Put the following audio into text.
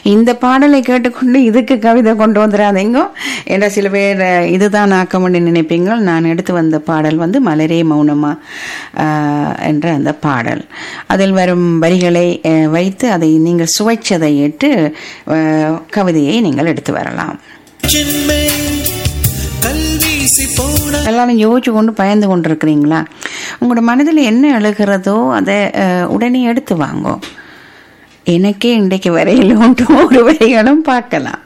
இந்த பாடலை கேட்டுக்கொண்டு இதுக்கு கவிதை கொண்டு வந்துடாதீங்க என்ற சில பேர் அஹ், இதுதான் ஆக்கம்னு நினைப்பீங்க நான் எடுத்து வந்த பாடல் வந்து மலரே மௌனமா ஆஹ், என்ற அந்த பாடல் அதில் வரும் வரிகளை அஹ், வைத்து அதை நீங்கள் சுவைச்சதை ஏற்று அஹ், கவிதையை நீங்கள் எடுத்து வரலாம் சென்மை கல்வீசி போன எல்லாரும் யோசிச்சு கொண்டு பயந்து கொண்டு இருக்கிறீங்களா உங்களோட மனதில் என்ன எழுகிறதோ அதை அஹ், உடனே எடுத்து வாங்கோ எனக்கே இன்றைக்கு வரையிலும் ஒரு வரிகளும் பார்க்கலாம்